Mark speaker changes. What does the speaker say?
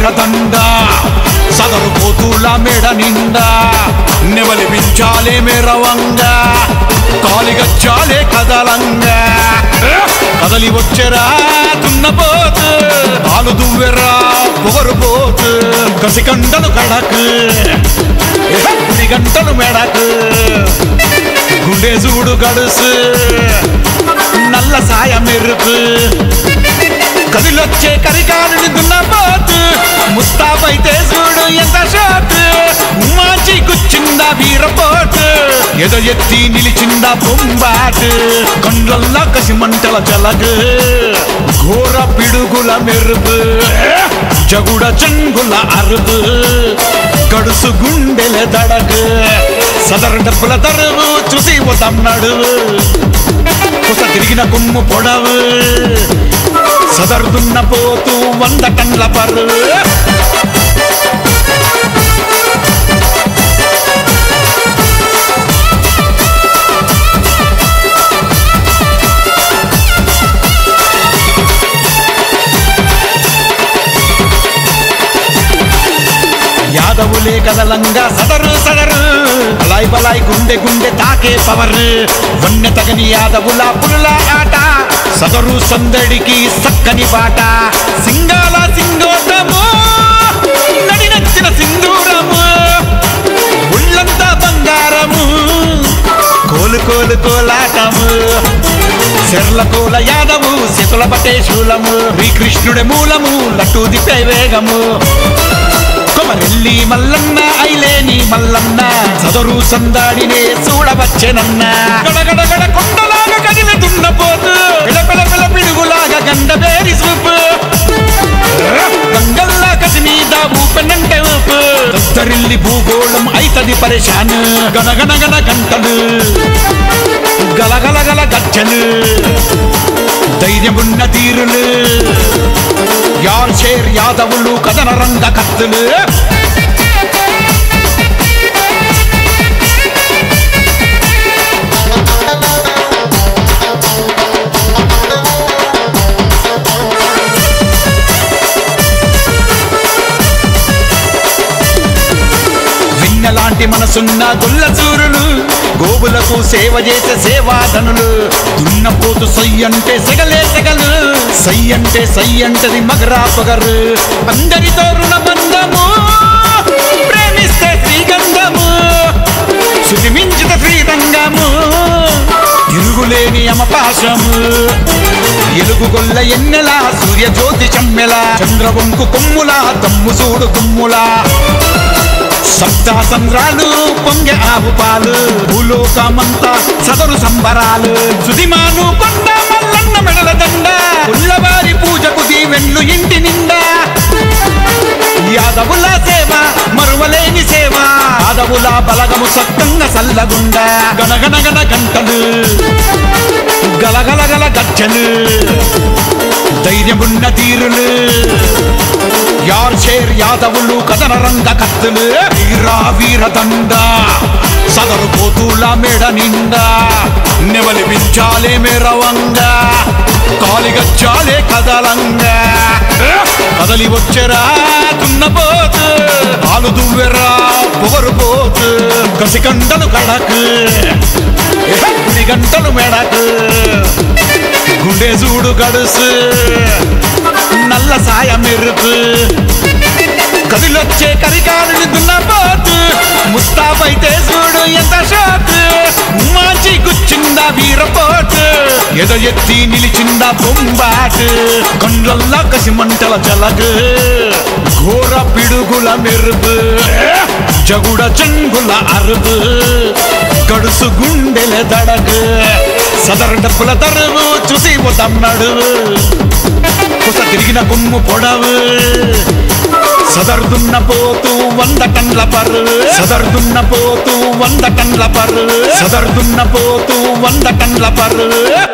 Speaker 1: వీరదండ సదరు పోతుల మెడ నిండా నెవలి వించాలే మెరవంగా కాలిగచ్చాలే కదలంగా కదలి వచ్చెరా దున్నపోతు పాలు దువ్వెరా పొగరు పోతు కసికండలు కడకు కుడి గంటలు మెడకు గుండె చూడు గడుసు నల్ల సాయ మెరుపు కదిలొచ్చే కరికాలుని దున్నపోతు ముస్తాబైతే చూడు ఎంత షాట్ మాచి గుచ్చిందా వీరపోటు ఎదో ఎత్తి నిలిచిందా బొంబాటు కండ్లల్లా కసి మంటల జలగు ఘోర పిడుగుల మెరుపు జగుడ చెంగుల అరుపు గడుసు గుండెల దడగు సదరు డబ్బుల తరువు చూసి వదన్నాడు కుస తిరిగిన కొమ్ము పొడవు సదరుదున్న పోతూ వంద టన్ల పరువు యాదవులే కదలంగా సదరు సదరు బలాయ్ బలాయ్ గుండె గుండె తాకే పవర్ వన్నె తగని యాదవుల పులుల ఆట సదరు సందడికి సక్కని బాట సింగాల సింగోటము నడి నచ్చిన సింధూరము ఉళ్ళంతా బంగారము కోలు కోలు కోలాటము శర్ల కోల యాదవు శతుల పటే శూలము శ్రీకృష్ణుడి మూలము లట్టు దిపే వేగము కొమరెల్లి మల్లన్న ఐలేని మల్లన్న సదరు సందాడినే చూడవచ్చెనన్న గడగడగడ కొండలాగా కదిలితున్న పోతు పిల పిల పిల పిడుగులాగా గండబేరి సూపు గంగల్లా కసి మీద ఊపెనంటే ఊపు దద్దరిల్లి భూగోళం అయితది పరేషాన్ గనగన గన గంటలు గలగల గల గజ్జలు ధైర్యమున్న తీరులు యార్ షేర్ యాదవులు కథన రంగ కత్తులు విన్నలాంటి మనసున్న గుల్ల చూరులు గోవులకు సేవ చేసే సేవాధనులు దున్నపోతు సై అంటే సెగలే సెగలు సై అంటే సై అంటది మగరా పొగరు అందరితో రుణబంధము ప్రేమిస్తే శ్రీగంధము శృతి మించిత శ్రీరంగము తిరుగులేని అమపాశము ఎలుగు గొల్ల ఎన్నెల సూర్య జ్యోతి చమ్మెల చంద్రవంకు కొమ్ముల తమ్ము చూడు తుమ్ములా సప్తా సంద్రాలు పొంగె ఆవు పాలు భూలోకమంతా సదరు సంబరాలు సుదిమాను కొండ మల్లన్న మెడల దండ ఉల్లవారి పూజకు దీవెన్లు ఇంటి నిండా యాదవుల సేవ మరువలేని సేవ యాదవుల బలగము సక్కంగా సల్లగుండ గనగన గన గంటలు గలగల గల గజ్జలు ధైర్యమున్న తీరులు యార్ షేర్ యాదవులు కథన రంగ కత్తులు వీరా వీరదండ సదరు పోతుల మెడ నిండా నెవలి వించాలే మెరవంగా కాలిగచ్చాలే కదలంగా కదలి వచ్చెరా దున్నపోతు పాలు దువ్వెరా పొగరు పోతు కసికండలు కడకు కుడి గంటలు మెడకు గుండె చూడు గడుసు నల్ల సాయ మెరుపు కదిలొచ్చే కరికాలుని దున్నపోతు ముస్తాబైతే చూడు ఎంత షాట్ మాచి గుచ్చిందా వీరపోటు ఎదో ఎత్తి నిలిచిందా బొంబాటు కండ్లల్లా కసి మంటల జలగు ఘోర పిడుగుల మెరుపు జగుడ చెంగుల అరుపు గడుసు గుండెల దడగు సదరు డబ్బుల తరువు చూసి వదన్నాడు కుస తిరిగిన కొమ్ము పొడవు సదర్దున్న పోతూ వంద టన్ల పరువు సదర్దున్న పోతూ వంద టన్ల పరువు సదర్దున్న పోతూ వంద టన్ల పరువు